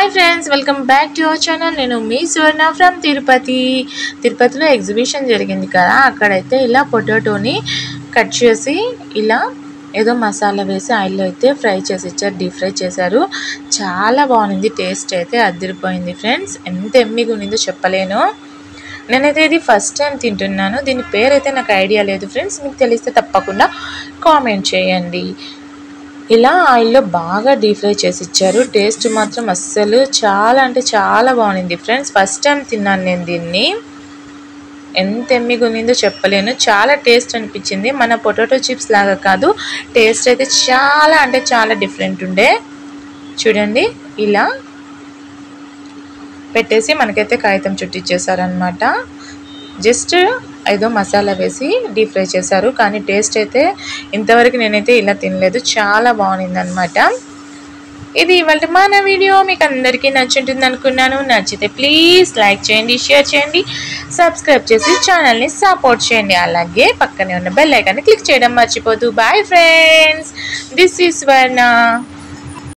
hi friends welcome back to our channel నేను మీ సువర్ణ from Tirupati తిరుపతిలో ఎగ్జిబిషన్ జరిగింది కదా అక్కడైతే ఇలా పొటాటోని కట్ చేసి ఇలా ఏదో మసాలా వేసి ఆయిల్లో అయితే ఫ్రై చేసి ఇచ్చారు డీప్ ఫ్రై చేశారు చాలా బాగుంది టేస్ట్ అయితే అదిరిపోయింది ఫ్రెండ్స్ ఎంత ఎమ్మిగా ఉన్నిందో చెప్పలేను నేనైతే ఇది ఫస్ట్ టైం తింటున్నాను దీని పేరు అయితే నాకు ఐడియా లేదు ఫ్రెండ్స్ మీకు తెలిస్తే తప్పకుండా కామెంట్ చేయండి ఇలా ఆయిల్లో బాగా డీప్ ఫ్రై చేసి ఇచ్చారు టేస్ట్ మాత్రం అస్సలు చాలా అంటే చాలా బాగుంది ఫ్రెండ్స్ ఫస్ట్ టైం తిన్నాను నేను దీన్ని ఎంత ఎమ్మిగా ఉన్నిందో చెప్పలేను చాలా టేస్ట్ అనిపించింది మన పొటాటో చిప్స్ లాగా కాదు టేస్ట్ అయితే చాలా అంటే చాలా డిఫరెంట్ ఉండే చూడండి ఇలా పెట్టేసి మనకైతే కాగితం చుట్టిచ్చేసారనమాట జస్ట్ ఏదో మసాలా వేసి డీప్ ఫ్రై చేశారు కానీ టేస్ట్ అయితే ఇంతవరకు నేనైతే ఇలా తినలేదు చాలా బాగుంది అనమాట ఇది ఇవాళ మన వీడియో మీకు అందరికీ నచ్చుంటుంది అనుకున్నాను నచ్చితే ప్లీజ్ లైక్ చేయండి షేర్ చేయండి సబ్స్క్రైబ్ చేసి ఛానల్ని సపోర్ట్ చేయండి అలాగే పక్కనే ఉన్న బెల్ ఐకాన్ని క్లిక్ చేయడం మర్చిపోదు బాయ్ ఫ్రెండ్స్ దిస్ ఈస్ వర్ణ